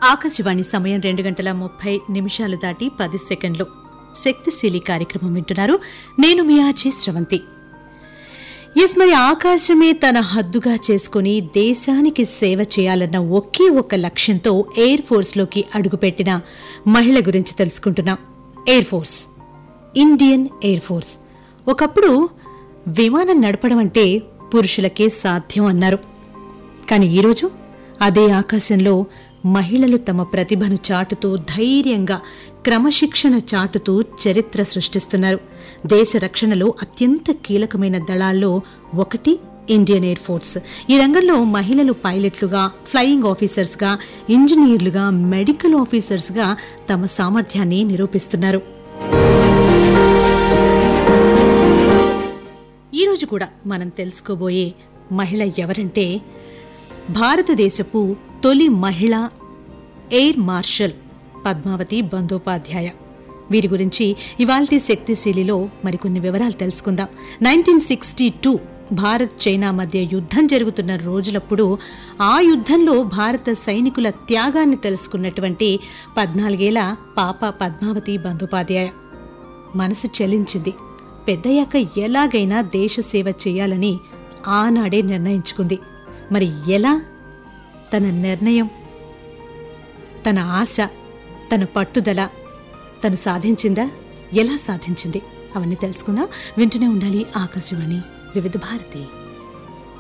ఆకాశవాణి సమయం రెండు గంటల ముప్పై నిమిషాలు దాటి పది సెకండ్లు శక్తిశీలి కార్యక్రమం వింటున్నారు నేను మీ ఆచి స్రవంతి ఎస్ మరి ఆకాశమే తన హద్దుగా చేసుకుని దేశానికి సేవ చేయాలన్న ఒకే ఒక్క లక్ష్యంతో ఎయిర్ ఫోర్స్లోకి అడుగుపెట్టిన మహిళ గురించి తెలుసుకుంటున్నాం air force Indian air force ఒకప్పుడు విమానం నడపడం అంటే పురుషులకే సాధ్యం అన్నారు కానీ ఈరోజు అదే ఆకాశంలో మహిళలు తమ ప్రతిభను చాటుతూ ధైర్యంగా క్రమశిక్షణ చాటుతూ చరిత్ర సృష్టిస్తున్నారు దేశ రక్షణలో అత్యంత కీలకమైన దళాల్లో ఒకటి ఇండియన్ ఎయిర్ ఫోర్స్ ఈ రంగంలో మహిళలు పైలట్లుగా ఫ్లయింగ్ ఆఫీసర్స్గా ఇంజనీర్లుగా మెడికల్ ఆఫీసర్స్గా తమ సామర్థ్యాన్ని నిరూపిస్తున్నారు ఈరోజు కూడా మనం తెలుసుకోబోయే మహిళ ఎవరంటే భారతదేశపు తొలి మహిళ ఎయిర్ మార్షల్ పద్మావతి బందోపాధ్యాయ వీరి గురించి ఇవాల్టి శక్తిశీలిలో మరికొన్ని వివరాలు తెలుసుకుందాం nineteen sixty two Bharat China మధ్య యుద్ధం జరుగుతున్న రోజులప్పుడు ఆ యుద్ధంలో భారత సైనికుల త్యాగాన్ని తెలుసుకున్నటువంటి పద్నాలుగేళ్ల పాప పద్మావతి బందోపాధ్యాయ మనసు చలించింది పెద్దయ్యాక ఎలాగైనా దేశ సేవ చేయాలని ఆనాడే నిర్ణయించుకుంది మరి ఎలా తన నిర్ణయం తన ఆశ తన పట్టుదల తను సాధించిందా ఎలా సాధించింది అవన్నీ తెలుసుకుందాం వింటూనే ఉండాలి ఆకాశవాణి వివిధ భారతి